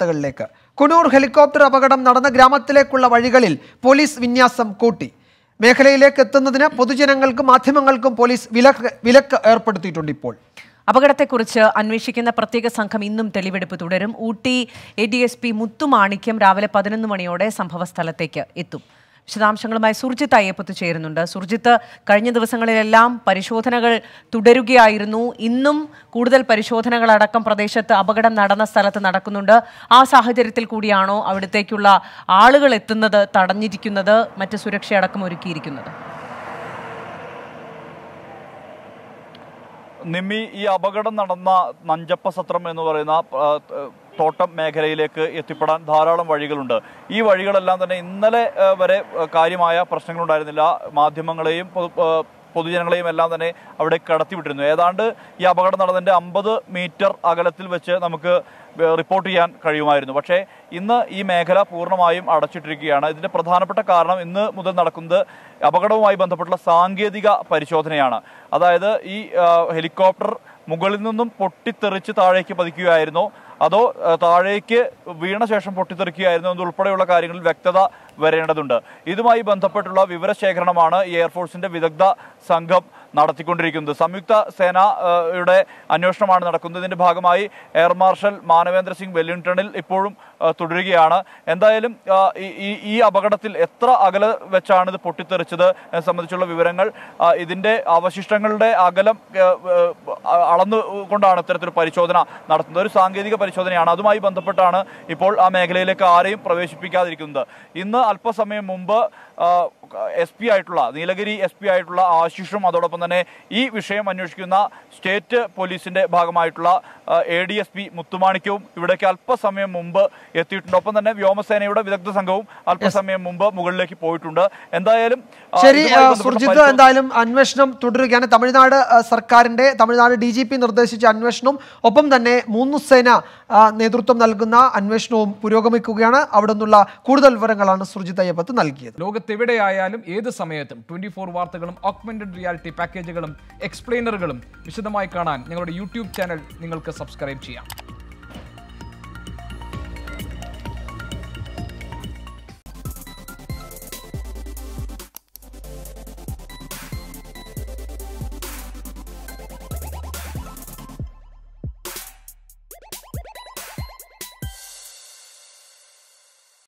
വാർത്തകളിലേക്ക് കുനൂർ ഹെലികോപ്റ്റർ അപകടം നടന്ന ഗ്രാമത്തിലേക്കുള്ള വഴികളിൽ പോലീസ് വിന്യാസം കൂട്ടി മേഖലയിലേക്ക് എത്തുന്നതിന് പൊതുജനങ്ങൾക്കും മാധ്യമങ്ങൾക്കും പോലീസ് വിലക്ക് വിലക്ക് ഏർപ്പെടുത്തിയിട്ടുണ്ട് ഇപ്പോൾ അപകടത്തെക്കുറിച്ച് അന്വേഷിക്കുന്ന പ്രത്യേക സംഘം ഇന്നും തെളിവെടുപ്പ് തുടരും Ooty A D S P Muthumanikyam രാവിലെ പതിനൊന്ന് മണിയോടെ സംഭവസ്ഥലത്തേക്ക് എത്തും വിശദാംശങ്ങളുമായി സുർജിത്ത് അയ്യപ്പത്ത് ചേരുന്നുണ്ട് സുർജിത്ത് കഴിഞ്ഞ ദിവസങ്ങളിലെല്ലാം പരിശോധനകൾ തുടരുകയായിരുന്നു ഇന്നും കൂടുതൽ പരിശോധനകളടക്കം പ്രദേശത്ത് അപകടം നടന്ന സ്ഥലത്ത് നടക്കുന്നുണ്ട് ആ സാഹചര്യത്തിൽ കൂടിയാണോ അവിടത്തേക്കുള്ള ആളുകൾ എത്തുന്നത് തടഞ്ഞിരിക്കുന്നത് മറ്റ് സുരക്ഷയടക്കം ഒരുക്കിയിരിക്കുന്നത് നിമ്മി ഈ അപകടം നടന്ന നഞ്ചപ്പ സത്രം എന്ന് പറയുന്ന ആ, തോട്ടം മേഖലയിലേക്ക് എത്തിപ്പെടാൻ ധാരാളം വഴികളുണ്ട് ഈ വഴികളെല്ലാം തന്നെ ഇന്നലെ ആ, വരെ ആ, കാര്യമായ പ്രശ്നങ്ങളുണ്ടായിരുന്നില്ല മാധ്യമങ്ങളെയും പൊതു- ആ, പൊതുജനങ്ങളെയും എല്ലാം തന്നെ അവിടെ കടത്തിവിട്ടിരുന്നു ഏതാണ്ട് ഈ അപകടം നടന്നതിന്റെ അമ്പത് മീറ്റർ അകലത്തിൽ വെച്ച് നമുക്ക് റിപ്പോർട്ട് ചെയ്യാൻ കഴിയുമായിരുന്നു പക്ഷേ ഇന്ന് ഈ മേഖല പൂർണ്ണമായും അടച്ചിട്ടിരിക്കുകയാണ് ഇതിന്റെ പ്രധാനപ്പെട്ട കാരണം ഇന്ന് മുതൽ നടക്കുന്നത് അപകടവുമായി ബന്ധപ്പെട്ടുള്ള സാങ്കേതിക പരിശോധനയാണ് അതായത് ഈ ആ, ഹെലികോപ്റ്റർ മുകളിൽ നിന്നും പൊട്ടിത്തെറിച്ച് താഴേക്ക് പതിക്കുകയായിരുന്നോ അതോ ആ, താഴേക്ക് വീണ ശേഷം പൊട്ടിത്തെറിക്കുകയായിരുന്നു എന്നതുൾപ്പെടെയുള്ള കാര്യങ്ങളിൽ വ്യക്തത വരേണ്ടതുണ്ട് ഇതുമായി ബന്ധപ്പെട്ടുള്ള വിവരശേഖരണമാണ് ഈ എയർഫോഴ്സിന്റെ വിദഗ്ധ സംഘം നടത്തിക്കൊണ്ടിരിക്കുന്നത് സംയുക്ത സേനയുടെ അന്വേഷണമാണ് നടക്കുന്നത് ഇതിന്റെ ഭാഗമായി എയർ മാർഷൽ മാനവേന്ദ്ര സിംഗ് വെല്ലിംഗ്ടണിൽ ഇപ്പോഴും ആ, തുടരുകയാണ് എന്തായാലും ആ, ഈ- ഈ- ഈ അപകടത്തിൽ എത്ര അകലെ വെച്ചാണ് ഇത് പൊട്ടിത്തെറിച്ചത് എന്നത് സംബന്ധിച്ചുള്ള വിവരങ്ങൾ ആ, ഇതിന്റെ അവശിഷ്ടങ്ങളുടെ അകലം ആ, ആ, അളന്നു കൊണ്ടാണ് ഇത്തരത്തിലൊരു പരിശോധന നടത്തുന്നത് ഒരു സാങ്കേതിക പരിശോധനയാണ് അതുമായി ബന്ധപ്പെട്ടാണ് ഇപ്പോൾ ആ മേഖലയിലേക്ക് ആരെയും പ്രവേശിപ്പിക്കാതിരിക്കുന്നത് ഇന്ന് അല്പസമയം മുമ്പ് എസ് പി ആയിട്ടുള്ള നീലഗിരി എസ് പി ആയിട്ടുള്ള ആശിഷും അതോടൊപ്പം തന്നെ ഈ വിഷയം അന്വേഷിക്കുന്ന സ്റ്റേറ്റ് പോലീസിന്റെ ഭാഗമായിട്ടുള്ള എ ഡി എസ് പി മുത്തുമാണിക്യവും ഇവിടേക്ക് അല്പസമയം മുമ്പ് എത്തിയിട്ടുണ്ട് ഒപ്പം തന്നെ വ്യോമസേനയുടെ വിദഗ്ധ സംഘവും അല്പസമയം മുമ്പ് മുകളിലേക്ക് പോയിട്ടുണ്ട് എന്തായാലും ആ, ശരി ഇതുമായി ആ, ബന്ധപ്പെട്ട സുർജിത്ത് പരിശോധന- എന്തായാലും അന്വേഷണം തുടരുകയാണ് തമിഴ്നാട് ആ, സർക്കാരിന്റെ തമിഴ്നാട് ഡി ജി പി നിർദ്ദേശിച്ച അന്വേഷണവും ഒപ്പം തന്നെ മൂന്ന് സേന ആ, നേതൃത്വം നൽകുന്ന അന്വേഷണവും പുരോഗമിക്കുകയാണ് അവിടെ നിന്നുള്ള കൂടുതൽ വിവരങ്ങളാണ് സുർജിത്ത് അയ്യപ്പത്ത് നൽകിയത് ലോകത്തെവിടെയായാലും ഏത് സമയത്തും ട്വന്റി ഫോർ വാർത്തകളും ഓഗ്മെന്റഡ് റിയാലിറ്റി പാക്കേജുകളും എക്സ്പ്ലെയിനറുകളും വിശദമായി കാണാൻ ഞങ്ങളുടെ യൂട്യൂബ് ചാനൽ നിങ്ങൾക്ക് സബ്സ്ക്രൈബ് ചെയ്യാം